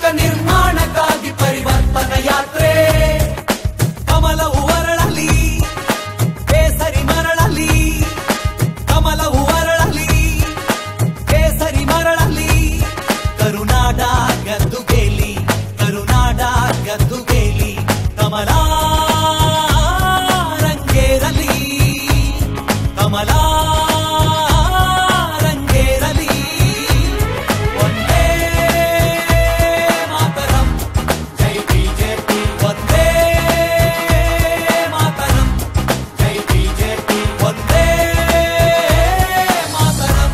ನಿರ್ಮಾಣಕ್ಕಾಗಿ ಪರಿವರ್ತನ ಯಾತ್ರೆ ಕಮಲವು ಅರಳಲಿ ಕೇಸರಿ ಮರಳಲಿ ಕಮಲವು ಅರಳಲಿ ಕೇಸರಿ ಮರಳಲಿ ಕರುನಾಡ ಗದ್ದುಗೆಲಿ ಕರುನಾಡ ಗದ್ದುಗೆಲಿ ಕಮಲ ರಂಗೇರಲಿ ಕಮಲ ರಂಗೇರಲಿ ಒಂದೇ ಮಾತರಂ ಜೈ ಬಿಜೆಪಿ ಒಂದೇ ಮಾತರಂ ಜೈ ಬಿಜೆಪಿ ಒಂದೇ ಮಾತರಂ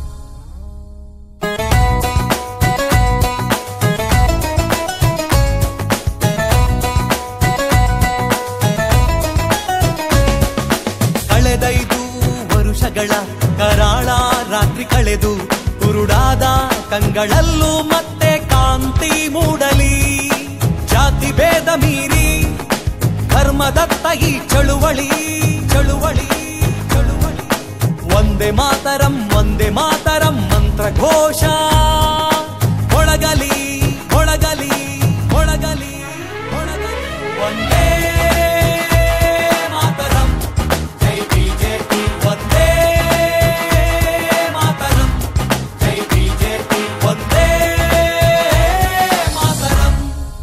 ಕಳೆದೈದು ವರುಷಗಳ ಕರಾಳ ರಾತ್ರಿ ಕಳೆದು ಕುರುಡಾದ ಕಂಗಳಲ್ಲೂ ಮತ್ತೆ ಕಾಂತಿ ಮೂಡಲಿ ಜಾತಿ ಭೇದ ಮೀರಿ ಧರ್ಮದತ್ತ ಈ ಚಳುವಳಿ ಚಳುವಳಿ ಚಳುವಳಿ ಒಂದೇ ಮಾತರಂ ಒಂದೇ ಮಾತರಂ ಮಂತ್ರ ಘೋಷ ಒಳಗಲಿ ಒಳಗಲಿ ಒಳಗಲಿ ಒಳಗಲಿ ಒಂದೇ ಮಾತರಂ ಜೈ ಬಿಜೆಪಿ ಒಂದೇ ಮಾತರಂ ಜೈ ಬಿಜೆಪಿ ಒಂದೇ ಮಾತರಂ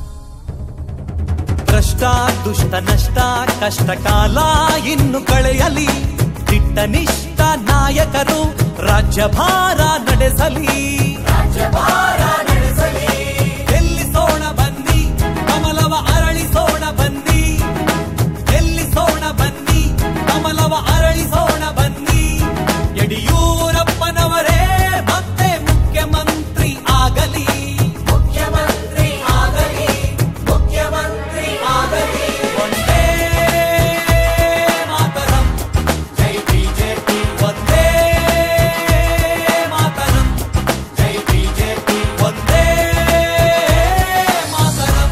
ಭ್ರಷ್ಟ ದುಷ್ಟ ನಷ್ಟ ಕಷ್ಟ ಕಾಲ ಇನ್ನು ಕಳೆಯಲಿ ದಿಟ್ಟ ನಿಷ್ಠ ನಾಯಕರು ರಾಜ್ಯಭಾರ ನಡೆಸಲಿ ಗೆಲ್ಲಿಸೋಣ ಬನ್ನಿ ಕಮಲವ ಅರಳಿಸೋಣ ಬನ್ನಿ ಗೆಲ್ಲಿಸೋಣ ಬನ್ನಿ ಕಮಲವ ಅರಳಿಸೋಣ ಬನ್ನಿ ಯಡಿಯೂರಪ್ಪನವರೇ ಮತ್ತೆ ಮುಖ್ಯಮಂತ್ರಿ ಆಗಲಿ ಮುಖ್ಯಮಂತ್ರಿ ಆಗಲಿ ಮುಖ್ಯಮಂತ್ರಿ ಆಗಲಿ ಒಂದೇ ಮಾತರಂ ಜೈ ಬಿಜೆಪಿ ಒಂದೇ ಮಾತರಂ ಜೈ ಬಿಜೆಪಿ ಒಂದೇ ಮಾತರಂ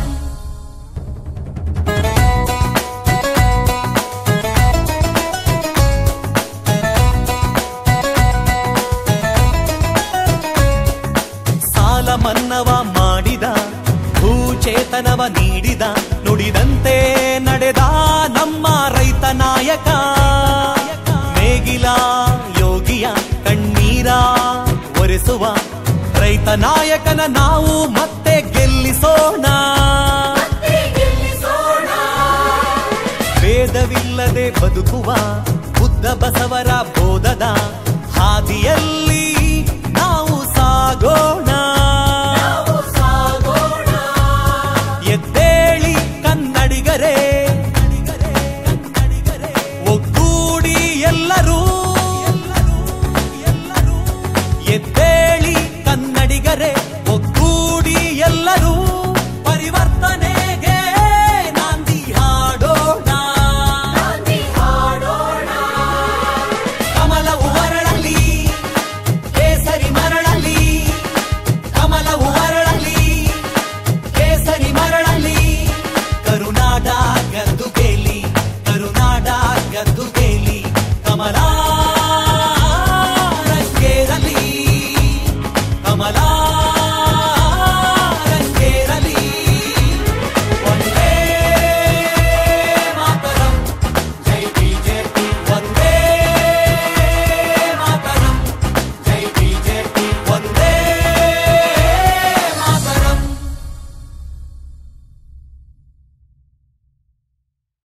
ಸಾಲ ಮನ್ನವ ಮಾಡಿದ ಭೂಚೇತನವ ನೀಡಿದ ನುಡಿದಂತೆ ನಡೆದ ನಮ್ಮ ರೈತ ನಾಯಕ ನೇಗಿಲ ಯೋಗಿಯ ಕಣ್ಣೀರ ಒರೆಸುವ ರೈತ ನಾಯಕನ ನಾವು ಮತ್ತೆ ಗೆಲ್ಲಿಸೋಣ ಭೇದವಿಲ್ಲದೆ ಬದುಕುವ ಬುದ್ಧ ಬಸವರ ಬೋಧದ